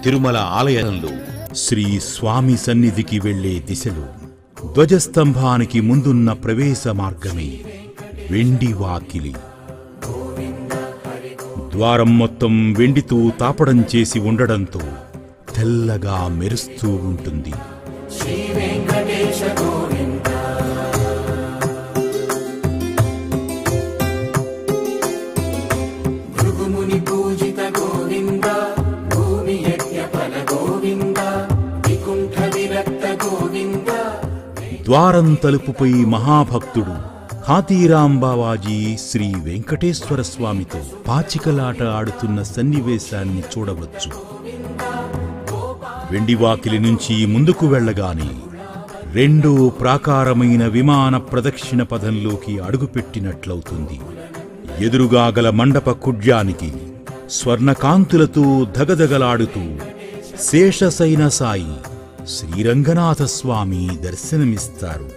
తిరుమల ఆలయంలో శ్రీ స్వామి సన్నిధికి వెళ్లే దిశలో ధ్వజస్తంభానికి ముందున్న ప్రవేశ మార్గమే వెండి వాకిలి ద్వారం మొత్తం వెండితో తాపడం చేసి ఉండడంతో తెల్లగా మెరుస్తూ ఉంటుంది భృగుముని పూజిత గోవింద భూమి యజ్ఞ ఫల గోవింద వికుంఠ విరక్త గోవింద ద్వారం తలుపుపై మహాభక్తుడు హాతీరాం బావాజీ శ్రీ వెంకటేశ్వర స్వామితో పాచికలాట ఆడుతున్న సన్నివేశాన్ని చూడవచ్చు వెండివాకిలి నుంచి ముందుకు వెళ్ళగానే రెండో ప్రాకారమైన విమాన ప్రదక్షిణ పథంలోకి అడుగుపెట్టినట్లవుతుంది ఎదురుగా గల మండప కుడ్యానికి స్వర్ణకాంతులతో ధగధగలాడుతూ శేషసైన సాయి శ్రీరంగనాథ స్వామి దర్శనమిస్తారు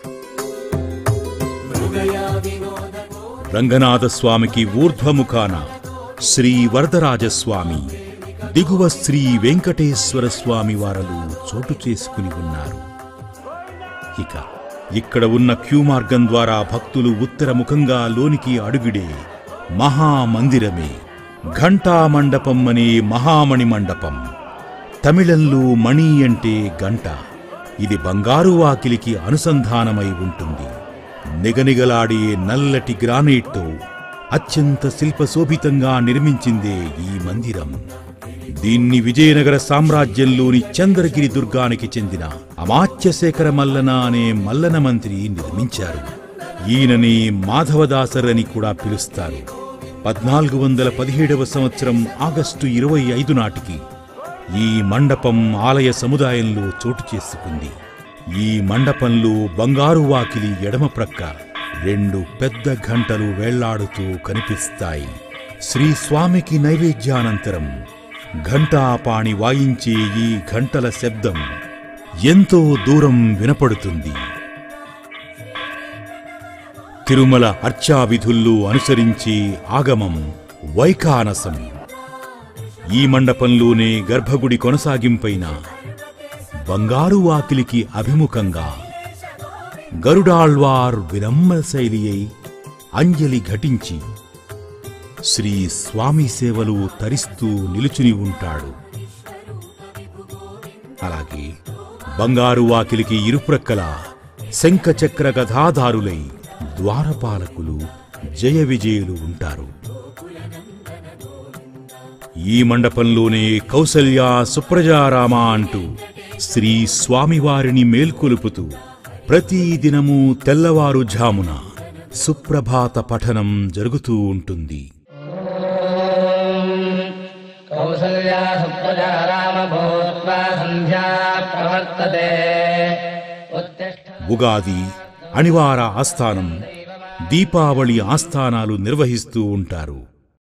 రంగనాథ స్వామికి ఊర్ధ్వముఖాన శ్రీ వరదరాజస్వామి దిగువ శ్రీ వెంకటేశ్వర స్వామి వారలు చోటు చేసుకుని ఉన్నారు ఇక ఇక్కడ ఉన్న క్యూ మార్గం ద్వారా భక్తులు ఉత్తరముఖంగా లోనికి అడుగుడే మహామందిరమే ఘంటా మండపం అనే మహామణి మండపం తమిళంలో మణి అంటే గంట ఇది బంగారు వాకిలికి అనుసంధానమై ఉంటుంది నిగనిగలాడే నల్లటి గ్రానైట్తో అత్యంత శిల్పశోభితంగా నిర్మించిందే ఈ మందిరం దీన్ని విజయనగర సామ్రాజ్యంలోని చంద్రగిరి దుర్గానికి చెందిన అమాత్యశేఖర మల్లన అనే మల్లన మంత్రి నిర్మించారు ఈయనని మాధవదాసర్ అని కూడా పిలుస్తారు పద్నాలుగు వందల పదిహేడవ సంవత్సరం ఆగస్టు ఇరవై ఐదు నాటికి ఈ మండపం ఆలయ సముదాయంలో చోటు చేసుకుంది ఈ మండపంలో బంగారు వాకిలి ఎడమ ప్రక్క రెండు పెద్ద ఘంటలు వేళ్లాడుతూ కనిపిస్తాయి శ్రీ స్వామికి నైవేద్యానంతరం ఘంటాపాణి వాయించే ఈ ఘంటల శబ్దం ఎంతో దూరం వినపడుతుంది తిరుమల అర్చావిధుల్లో అనుసరించి ఆగమం వైఖానసం ఈ మండపంలోనే గర్భగుడి కొనసాగింపైన బంగారు వాకిలికి అభిముఖంగా గరుడాళ్వార్ వినమ్ర శైలి అయి అంజలి ఘటించి శ్రీ స్వామి సేవలు తరిస్తూ నిలుచుని ఉంటాడు అలాగే బంగారు వాకిలికి ఇరుప్రక్కల శంఖచక్ర గదాధారులై ద్వారపాలకులు జయ విజయులు ఉంటారు ఈ మండపంలోనే కౌసల్య సుప్రజారామ అంటూ శ్రీ స్వామివారిని మేల్కొలుపుతూ ప్రతిదినము తెల్లవారుఝామున సుప్రభాత పఠనం జరుగుతూ ఉంటుంది कौसल्या सुप्रजा रामभूत्वा सन्ध्या प्रवर्तते उत्तिष्ठ ఉగాది అణివార ఆస్థానం దీపావళి ఆస్థానాలు నిర్వహిస్తూ ఉంటారు